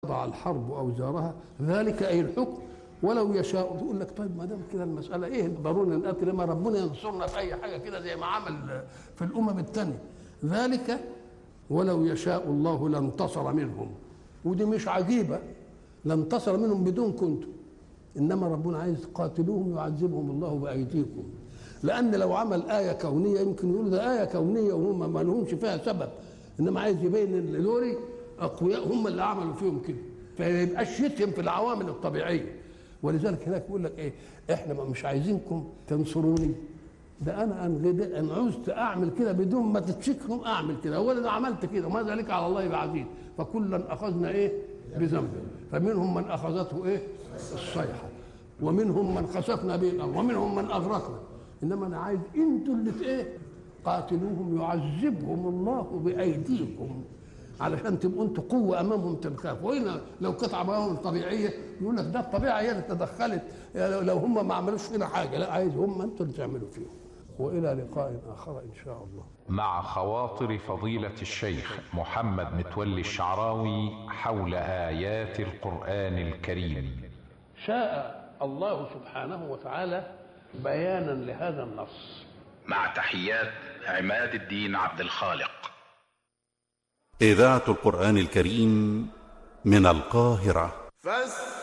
تضع الحرب اوزارها ذلك اي الحكم ولو يشاء تقول لك طيب ما دام كده المساله ايه ضروري نقاتل لما ربنا ينصرنا في اي حاجه كده زي ما عمل في الامم الثانيه ذلك ولو يشاء الله لانتصر منهم ودي مش عجيبه لانتصر منهم بدون كنتم انما ربنا عايز قاتلوهم يعذبهم الله بايديكم لان لو عمل ايه كونيه يمكن يقول ده ايه كونيه وهم ما لهمش فيها سبب انما عايز يبين ان دول اقوياء هم اللي عملوا فيهم كده فيبقاش يتهم في العوامل الطبيعيه ولذلك هناك يقول لك ايه احنا ما مش عايزينكم تنصروني ده انا ان ان عوزت اعمل كده بدون ما تتشكهم اعمل كده هو انا عملت كده وما ذلك على الله بعزيز فكلا اخذنا ايه بذنبه فمنهم من اخذته ايه الصيحه ومنهم من خسفنا به الارض ومنهم من اغرقنا انما انا عايز انتوا اللي ايه قاتلوهم يعذبهم الله بايديكم علشان تبقوا انتوا قوه امامهم تنخافوا وهنا لو قطعه معاهم طبيعيه يقول لك ده الطبيعه هي اللي تدخلت لو هم ما عملوش فينا حاجه لا عايز هم انتوا اللي تعملوا فيهم والى لقاء اخر ان شاء الله مع خواطر فضيلة الشيخ محمد متولي الشعراوي حول آيات القرآن الكريم شاء الله سبحانه وتعالى بيانا لهذا النص مع تحيات عماد الدين عبد الخالق إذاعة القرآن الكريم من القاهرة فاستمعوا